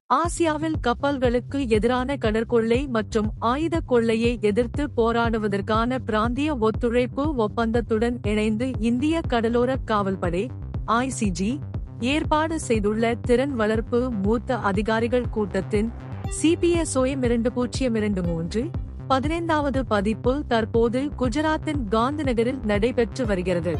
ஆசியாவில் கப்பல்களுக்கு எதிரான கடற்கொள்ளை மற்றும் ஆயுத கொள்ளையை எதிர்த்து போராடுவதற்கான பிராந்திய ஒத்துழைப்பு ஒப்பந்தத்துடன் இணைந்து இந்திய கடலோர காவல்படை ஐசிஜி ஏற்பாடு செய்துள்ள திறன் வளர்ப்பு மூத்த அதிகாரிகள் கூட்டத்தின் சிபிஎஸ்ஓஎம் இரண்டு பூஜ்ஜியம் இரண்டு மூன்று பதினைந்தாவது பதிப்பு தற்போது குஜராத்தின் காந்திநகரில் நடைபெற்று வருகிறது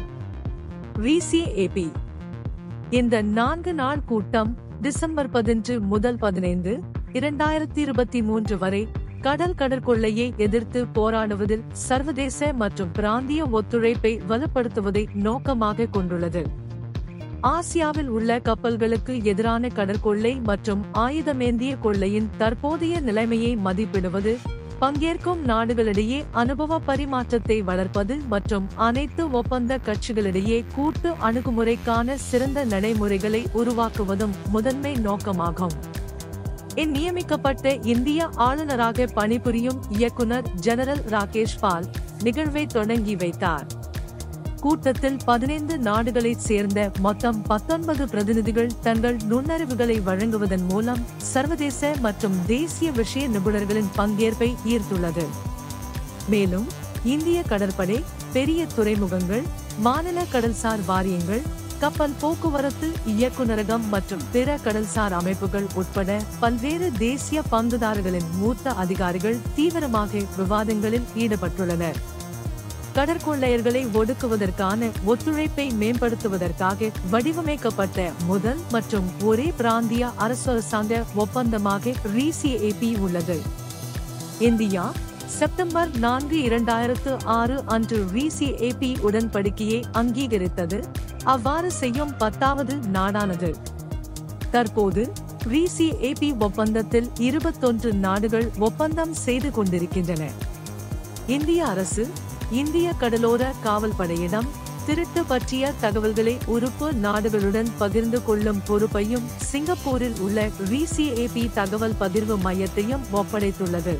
விசிஏபி இந்த நான்கு நாள் கூட்டம் டிசம்பர் பதினொன்று முதல் பதினைந்து இரண்டாயிரத்தி இருபத்தி மூன்று வரை கடல் கடற்கொள்ளையை எதிர்த்து போராடுவதில் சர்வதேச மற்றும் பிராந்திய ஒத்துழைப்பை வலுப்படுத்துவதை நோக்கமாக கொண்டுள்ளது ஆசியாவில் உள்ள கப்பல்களுக்கு எதிரான கடற்கொள்ளை மற்றும் ஆயுதமேந்திய கொள்ளையின் தற்போதைய நிலைமையை மதிப்பிடுவது பங்கேற்கும் நாடுகளிடையே அனுபவ பரிமாற்றத்தை வளர்ப்பது மற்றும் அனைத்து ஒப்பந்த கட்சிகளிடையே கூட்டு அணுகுமுறைக்கான சிறந்த நடைமுறைகளை உருவாக்குவதும் முதன்மை நோக்கமாகும் இன் நியமிக்கப்பட்ட இந்திய ஆளுநராக பணிபுரியும் இயக்குனர் ஜெனரல் ராகேஷ் பால் நிகழ்வை தொடங்கி வைத்தார் கூட்டத்தில் பதினைந்து நாடுகளைச் சேர்ந்த மொத்தம் பத்தொன்பது பிரதிநிதிகள் தங்கள் நுண்ணறிவுகளை வழங்குவதன் மூலம் சர்வதேச மற்றும் தேசிய விஷய நிபுணர்களின் பங்கேற்பை ஈர்த்துள்ளது மேலும் இந்திய கடற்படை பெரிய துறைமுகங்கள் மாநில கடல்சார் வாரியங்கள் கப்பல் போக்குவரத்து இயக்குநரகம் மற்றும் பிற கடல்சார் அமைப்புகள் உட்பட பல்வேறு தேசிய பங்குதாரர்களின் மூத்த அதிகாரிகள் தீவிரமாக விவாதங்களில் ஈடுபட்டுள்ளனர் கடற்கொள்ளையர்களை ஒடுக்குவதற்கான ஒத்துழைப்பை மேம்படுத்துவதற்காக வடிவமைக்கப்பட்ட முதல் மற்றும் ஒரே பிராந்திய அரசரசாங்க ஒப்பந்தமாக RCEP உள்ளது இந்தியா செப்டம்பர் நான்கு இரண்டாயிரத்து ஆறு அன்று RCEP உடன்படிக்கையை அங்கீகரித்தது அவ்வாறு செய்யும் பத்தாவது நாடானது தற்போது RCEP ஒப்பந்தத்தில் இருபத்தொன்று நாடுகள் ஒப்பந்தம் செய்து கொண்டிருக்கின்றன இந்திய அரசு இந்திய கடலோர காவல் படையிடம் திருட்டு பற்றிய தகவல்களை உறுப்பு நாடுகளுடன் பகிர்ந்து கொள்ளும் பொறுப்பையும் சிங்கப்பூரில் உள்ள விசிஏபி தகவல் பகிர்வு மையத்தையும் ஒப்படைத்துள்ளது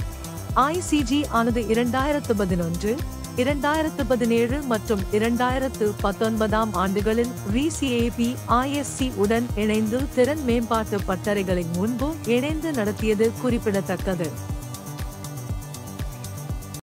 ஐசிஜி ஆனது இரண்டாயிரத்து பதினொன்று இரண்டாயிரத்து பதினேழு மற்றும் இரண்டாயிரத்து பத்தொன்பதாம் ஆண்டுகளில் விசிஏபி ஐஎஸ்சி உடன் இணைந்து திறன் மேம்பாட்டு பட்டறைகளை முன்பு இணைந்து நடத்தியது குறிப்பிடத்தக்கது